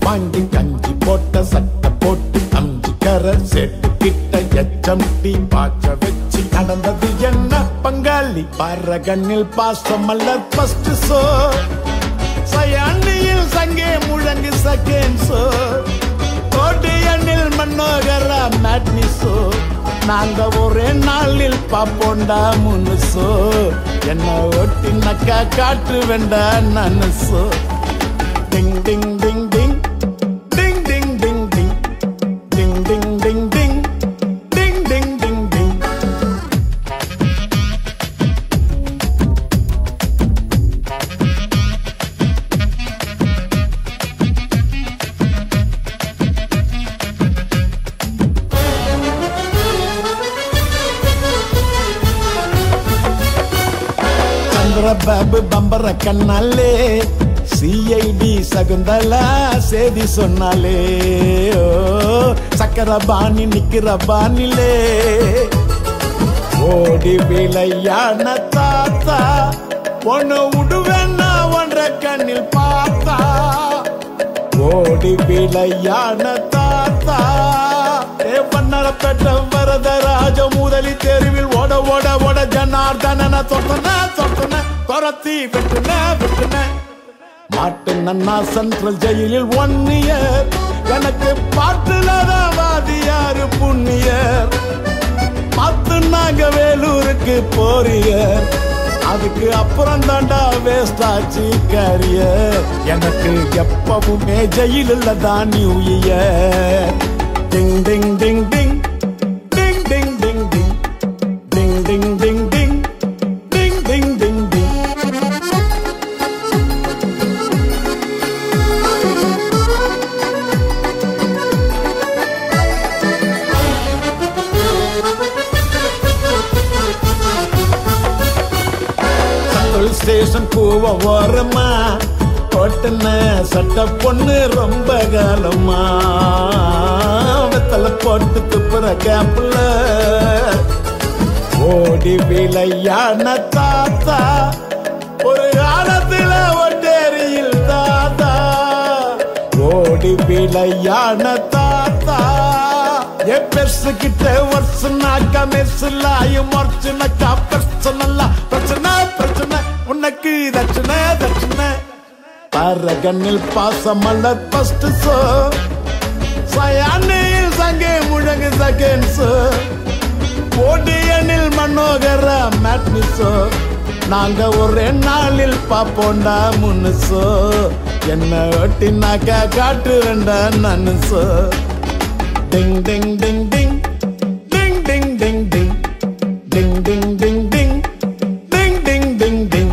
வாங்கி கஞ்சி போட்ட சட்டை போட்டு அஞ்சு கரை செட்டு கிட்ட எச்சம் டீ பாய்ச்ச வச்சு நடந்தது என்ன பங்காளி பார கண்ணில் பாசம் அல்ல ஃபர்ஸ்ட் சோ சயாண்டியில் சங்கே முழங்கு செகண்ட் சோ கோடியனில் மன்னோகரா மேட்னி சோ நாங்க ஒரே நாளில் பாப்போண்டா முனுசோ என்ன ஒட்டி நக்கா காட்டு வேண்டா நனுசோ டிங் ding ding ding ding ding ding ding ding ding ding ding ding ding ding டிங் சந்திர பாபு பம்பர கண்ணாலே சிஐடி சகுந்தலா சேதி சொன்னாலே ஓ சக்கர பாணி நிக்கிற பாணிலே ஓடி விளையான தாத்தா ஒன்னு விடுவேன்னா ஒன்ற கண்ணில் பார்த்தா ஓடி விளையான தாத்தா ஏ பண்ணற பெற்ற வரதராஜ முதலி தெருவில் ஓட ஓட ஓட ஜனார்தன தொட்டன தொட்டன துரத்தி விட்டுன விட்டுன மாட்டு நன்னா சென்ட்ரல் ஜெயிலில் ஒன் இயர் எனக்கு பாட்டுலதான் வாதியாரு புண்ணியர் பத்து நாங்க வேலூருக்கு போறியர் அதுக்கு அப்புறம் தாண்டா வேஸ்ட் ஆச்சு கரியர் எனக்கு எப்பவுமே ஜெயிலில் தான் new year ding ding ding ding ding ding ding ding ding ding ding ding ding ding ding ding central station கூவ ஓரமா ஒட்டுன சட்ட பொண்ணு ரொம்ப காலமா வெத்தல போட்டு துப்புற கேப்ல ஓடி விளையான தாத்தா ஒரு காலத்துல ஒட்டேரியில் தாத்தா ஓடி விளையான தாத்தா எ பெருசு கிட்ட வருஷனாக்கா மெர்சுலாயும் மொர்ச்சுனாக்கா பர்சனல்லா பிரச்சனை பிரச்சனை உனக்கு தட்சணை தட்சணை பரகண்ணில் பாசமல்ல ஃபர்ஸ்ட் சோ சயானையில் சங்கே முழங்கு செகண்ட் சோ ஓடியனில் மனோகர மேட்னிசோ நாங்க ஒரே நாளில் பாப்போண்டா முன்னுசோ என்ன ஒட்டினாக்கா காட்டு வேண்டா நன்னுசோ டிங் ding ding ding ding ding ding ding ding ding ding ding ding ding ding டிங்